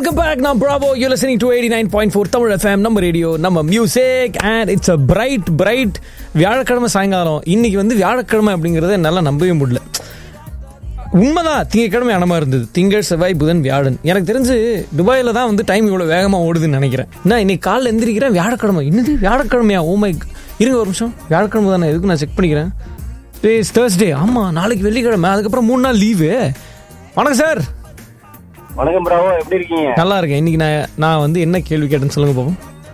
Welcome back நான் Bravo you listening to eighty nine point four Tamil FM நம்ம radio நம்ம music and it's a bright bright வியாழக்கிழமை சாயங்காலம் இன்னைக்கு வந்து வியாழக்கிழமை அப்படிங்கிறத என்னால் நம்பவே முடியல உண்மைதான் திங்கக்கிழமை அனமா இருந்தது திங்கள் செவ்வாய் புதன் வியாழன் எனக்கு தெரிஞ்சு துபாயில் தான் வந்து டைம் இவ்வளோ வேகமாக ஓடுதுன்னு நினைக்கிறேன் நான் இன்னைக்கு காலைல எந்திரிக்கிறேன் வியாழக்கிழமை இன்னது வியாழக்கிழமையா ஓ மை இருங்க ஒரு நிமிஷம் வியாழக்கிழமை தானே எதுக்கு நான் செக் பண்ணிக்கிறேன் டேஸ் தேர்ஸ்டே ஆமாம் நாளைக்கு வெள்ளிக்கிழமை அதுக்கப்புறம் மூணு நாள் லீவு வணக்கம் சார் வணக்கம் பிராவோ எப்படி இருக்கீங்க நல்லா இருக்கேன் இன்னைக்கு நான் நான் வந்து என்ன கேள்வி கேட்டேன்னு சொல்லுங்க பாப்போம்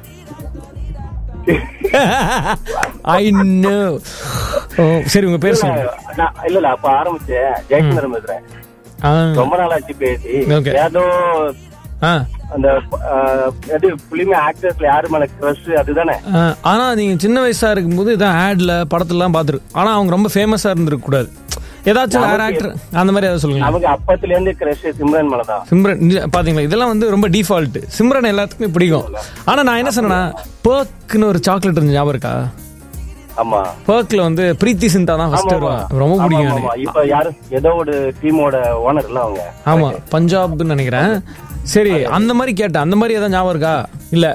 ஐ நோ ஓ சரி உங்க பேர் சொல்லுங்க நான் இல்ல இல்ல அப்ப ஆரம்பிச்சேன் ஜெயச்சந்திரன் பேசுறேன் ஆ ரொம்ப நாள் ஆச்சு பேசி Okay. ஏதோ ஆ அந்த ஆஹ், எது பிலிமே ஆக்டர்ஸ்ல யாரு மேல கிரஷ் அதுதானே ஆ, ஆனா நீங்க சின்ன வயசா இருக்கும்போது இதான் ஆட்ல படத்துலலாம் பார்த்துருக்கு ஆனா அவங்க ரொம்ப ஃபேமஸா இருந்திருக்க கூடாது ஏதாச்சும் வேற ஆக்டர் அந்த மாதிரி ஏதாவது சொல்லுங்க நமக்கு அப்பத்துல இருந்து கிரஷ் சிம்ரன் மேலதான் சிம்ரன் இது பாத்தீங்களா இதெல்லாம் வந்து ரொம்ப டிஃபால்ட் சிம்ரன் எல்லாத்துக்குமே பிடிக்கும் ஆனா நான் என்ன சொன்னேன்னா பர்க்னு ஒரு சாக்லேட் இருந்து ஞாபகம் இருக்கா ஆமா பர்க்ல வந்து பிரீத்தி சிந்தா தான் ஃபர்ஸ்ட் ஆமா, வருவா ஆமா. ரொம்ப ஆமா, பிடிக்கும் ஆமா, எனக்கு ஆமா. இப்ப யாரு ஏதோ ஒரு டீமோட ஓனர் இல்ல அவங்க ஆமா பஞ்சாப்னு நினைக்கிறேன் சரி அந்த மாதிரி கேட்டேன் அந்த மாதிரி ஏதாவது ஞாபகம் இருக்கா இல்ல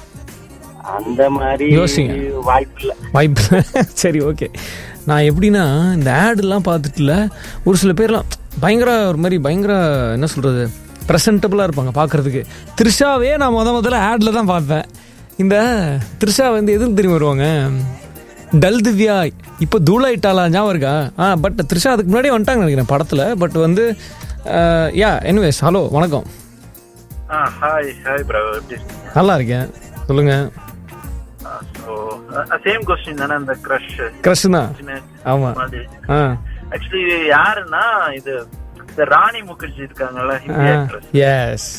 அந்த மாதிரி யோசிங்க. வாய்ப்பு இல்ல வாய்ப்பு சரி ஓகே நான் எப்படின்னா இந்த ஆடுலாம் பார்த்துட்டுல ஒரு சில பேர்லாம் பயங்கர ஒரு மாதிரி பயங்கர என்ன சொல்றது ப்ரெசன்டபுளாக இருப்பாங்க பார்க்கறதுக்கு த்ரிஷாவே நான் முத முதல்ல ஆடில் தான் பார்த்தேன் இந்த த்ரிஷா வந்து எதுக்கு தெரியும் வருவாங்க டல் திவ்யா இப்போ தூளாயிட்டாளா ஞாபகம் இருக்கா ஆ பட் த்ரிஷா அதுக்கு முன்னாடியே வந்துட்டாங்க நினைக்கிறேன் படத்தில் பட் வந்து யா எனிவேஸ் ஹலோ வணக்கம் ஹாய் ஹாய் ப்ரோ எப்படி இருக்கீங்க நல்லா இருக்கேன் சொல்லுங்க ஸோ சேம் கொஸ்டின் தானே அந்த க்ரஷ் க்ரஷ் தான் ஆமா ஆ ஆக்சுவலி யாருன்னா இது இந்த ராணி முகர்ஜி இருக்காங்கல்ல ஹிந்தி ஆக்ட்ரஸ் எஸ்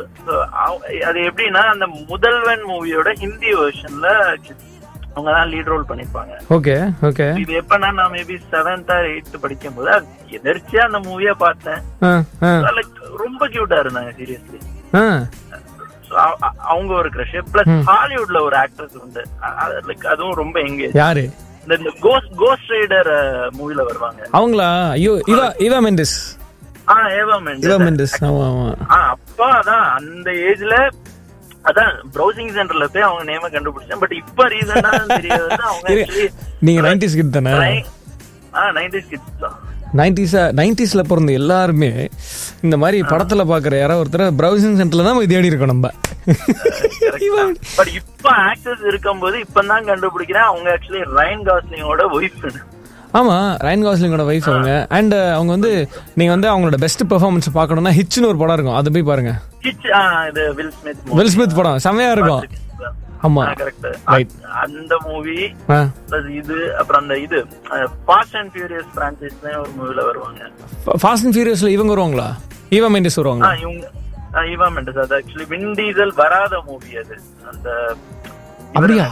அது எப்படின்னா அந்த முதல்வன் மூவியோட ஹிந்தி வெர்ஷன்ல அவங்க தான் லீட் ரோல் பண்ணிருப்பாங்க ஓகே ஓகே இது எப்பனா நான் மேபி செவன்த் ஆர் எயித் படிக்கும் போது அது எதிர்ச்சியா அந்த மூவியா பார்த்தேன் ஆ ஆ லைக் ரொம்ப கியூட்டா இருந்தாங்க சீரியஸ்லி ஆ So, அ- அ- அவங்க ஒரு கிரஷ் பிளஸ் ஹாலிவுட்ல ஒரு ஆக்ட்ரஸ் உண்டு லைக் அதுவும் ரொம்ப எங்கேஜ் யாரு இந்த கோஸ்ட் கோஸ்ட் ரைடர் மூவில வருவாங்க அவங்களா ஐயோ இவா இவா மெண்டிஸ் ஆ ஏவா மெண்டஸ் இவா மெண்டிஸ் ஆமா ஆமா ஆ அப்பா அதான் அந்த ஏஜ்ல அதான் ப்ரௌசிங் சென்டர்ல போய் அவங்க நேம கண்டுபிடிச்சேன் பட் இப்ப ரீசனா தெரிய வந்து அவங்க இரு, actually நீங்க நைன்டிஸ் கிட் தானே try- ஆ நைன்டிஸ் கிட்ஸ் தான் நைன்டிஸா நைன்டிஸ்ல பிறந்த எல்லாருமே இந்த மாதிரி படத்துல பாக்குற யாரோ ஒருத்தர் ப்ரௌசிங் சென்டர்ல தான் போய் தேடி இருக்கோம் நம்ம இவா- பட் இப்ப ஆக்சஸ் இருக்கும்போது இப்பதான் கண்டுபிடிக்கிறேன் அவங்க ஆக்சுவலி ரைன் காஸ்லிங்கோட ஒய்ஃப் ஆமா ரயன் காஸ்லிங்கோட வைஃப் அவங்க அண்ட் அவங்க வந்து நீங்க வந்து அவங்களோட பெஸ்ட் பெர்ஃபார்மன்ஸ் பார்க்கணும்னா ஹிச்னு ஒரு படம் இருக்கும் அதை போய் பாருங்க கிச் இது வில் ஸ்மித் வில் ஸ்மித் படம் செமையா இருக்கும் ஆமா கரெக்ட் Right. அந்த மூவி ஆ பிளஸ் இது அப்புறம் அந்த இது ஃபாஸ்ட் அண்ட் ஃபியூரியஸ் பிரான்சைஸ்ல ஒரு மூவில வருவாங்க ஃபாஸ்ட் அண்ட் ஃபியூரியஸ்ல இவங்க வருவாங்களா ஈவா மெண்டிஸ் ஆ வருவாங்களா இவங்க ஈவா மெண்டஸ் அது ஆக்சுவலி வின் டீசல் வராத மூவி அது அந்த அப்படியா?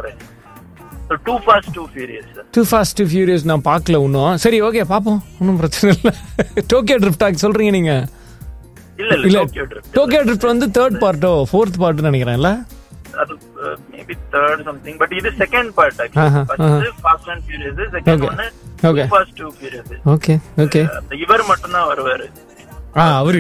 Two fast two furious two fast two furious நான் பார்க்கல இன்னும் சரி ஓகே பார்ப்போம் ஒன்றும் பிரச்சனை இல்லை டோக்கியோ ட்ரிஃப்ட் ஆகி சொல்றீங்க நீங்க இல்ல இல்ல இல்ல டோக்கியோ ட்ரிப் டோக்கியோ ட்ரிஃப்ட் வந்து தேர்ட் பார்ட்டோ ஃபோர்த் பார்ட்னு நினைக்கிறேன்ல அது மேபி தேர்ட் சம்திங் பட் இது செகண்ட் பார்ட் ஆஹா, actually first fast and furious second Okay. ஒன்னு Okay. Two fast two furious okay okay அந்த இவர் மட்டும் தான் வருவாரு ஆ அவரு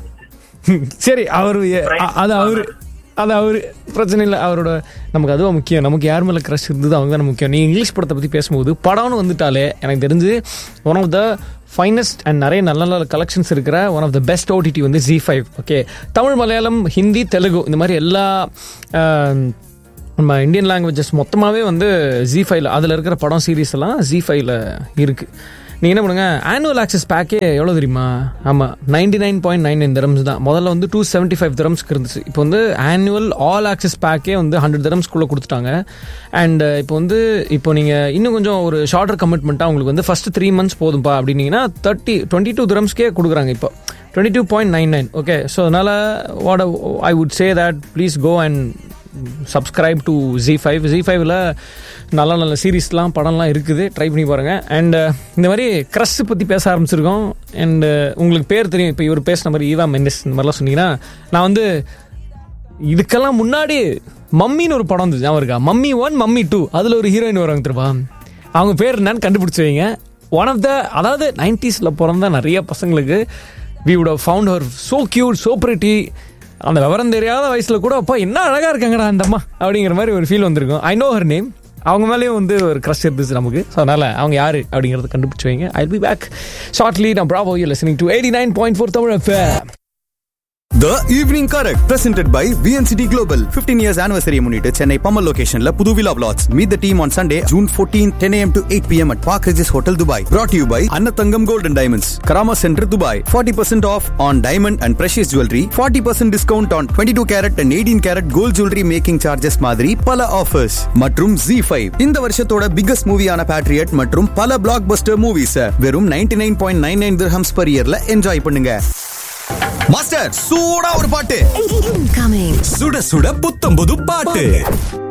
சரி அவரு எ- அ- அது அவரு அது அவரு பிரச்சனை இல்லை அவரோட நமக்கு அதுவும் முக்கியம் நமக்கு யார் மேலே க்ரஷ் இருந்தது அவங்க தானே முக்கியம் நீ இங்கிலீஷ் படத்தை பற்றி பேசும்போது படம்னு வந்துட்டாலே எனக்கு தெரிஞ்சு one of the finest and நிறைய நல்ல நல்ல கலெக்ஷன்ஸ் இருக்கிற one of the best OTT வந்து ZEE five okay Tamil Malayalam Hindi Telugu இந்த மாதிரி எல்லா ஆம், நம்ம இந்தியன் லாங்குவேஜஸ் மொத்தமாகவே வந்து ஜி ஃபைவ்ல அதில் இருக்கிற படம் சீரிஸ் எல்லாம் ஜி ஃபைவ்ல இருக்கு நீங்கள் என்ன பண்ணுங்க ஆனுவல் ஆக்சஸ் பேக்கே எவ்வளோ தெரியுமா ஆமாம் ninety nine point nine nine dirhams தான் முதல்ல வந்து டூ செவன்ட்டி ஃபைவ் தரம்ஸ்க்கு இருந்துச்சு இப்போ வந்து ஆனுவல் ஆல் ஆக்சஸ் பேக்கே வந்து ஹண்ட்ரட் தரம்ஸ்க்குள்ளே கொடுத்துட்டாங்க அண்ட் இப்போ வந்து இப்போ நீங்கள் இன்னும் கொஞ்சம் ஒரு ஷார்ட்டர் கமிட்மெண்ட்டாக உங்களுக்கு வந்து ஃபஸ்ட்டு த்ரீ மந்த்ஸ் போதும்பா அப்படின்னீங்கன்னா தேர்ட்டி டுவெண்ட்டி டூ தரம்ஸ்க்கே கொடுக்குறாங்க இப்போ twenty two point nine nine okay so அதனால் what I would say that please go and subscribe to ZEE five ZEE ஃபைவ்ல நல்ல நல்ல சீரீஸ்லாம் படம்லாம் இருக்குது ட்ரை பண்ணி பாருங்கள் அண்ட் இந்த மாதிரி க்ரஷ் பற்றி பேச ஆரம்பிச்சிருக்கோம் அண்ட் உங்களுக்கு பேர் தெரியும் இப்போ இவர் பேசின மாதிரி ஈவா மெண்டஸ் இந்த மாதிரிலாம் சொன்னீங்கன்னா நான் வந்து இதுக்கெல்லாம் முன்னாடி மம்மின்னு ஒரு படம் இருந்துச்சு ஞாபகம் இருக்கா மம்மி ஒன் மம்மி டூ அதில் ஒரு ஹீரோயின் வருவாங்க திருப்பா அவங்க பேர் என்னன்னு கண்டுபிடிச்சி வைங்க ஒன் ஆஃப் த அதாவது நைன்டிஸில் பிறந்த நிறைய பசங்களுக்கு we would have found her so cute so pretty அந்த விவரம் தெரியாத வயசுல கூட அப்பா என்ன அழகா இருக்காங்கடா அந்த அம்மா அப்படிங்கிற மாதிரி ஒரு ஃபீல் வந்திருக்கும் ஐ நோ ஹர் நேம் அவங்க மேலேயும் வந்து ஒரு க்ரஷ் இருந்துச்சு நமக்கு ஸோ அதனால அவங்க யாரு அப்படிங்கறத கண்டுபிடிச்சு வைங்க ஐ பி பேக் ஷார்ட்லி நான் Bravo you listening to eighty nine point four Tamil FM. The Evening Correct presented by VNCT Global 15 years anniversary முன்னிட்டு சென்னை பம்மல் லொகேஷன்ல புது விழா plots meet the team on Sunday June 14 10 am to 8 pm at Park Regis Hotel Dubai brought to you by Annatangam Gold and Diamonds Karama Center Dubai 40% off on diamond and precious jewelry 40% discount on 22 carat and 18 carat gold jewelry making charges மாதிரி பல offers மற்றும் Z5 இந்த வருஷத்தோட biggest மூவியான Patriot மற்றும் பல blockbuster movies வெறும் 99.99 nine nine dirhams per yearல enjoy பண்ணுங்க மாஸ்டர் சூடா ஒரு பாட்டு Incoming. சுட சுட புத்தம் புது பாட்டு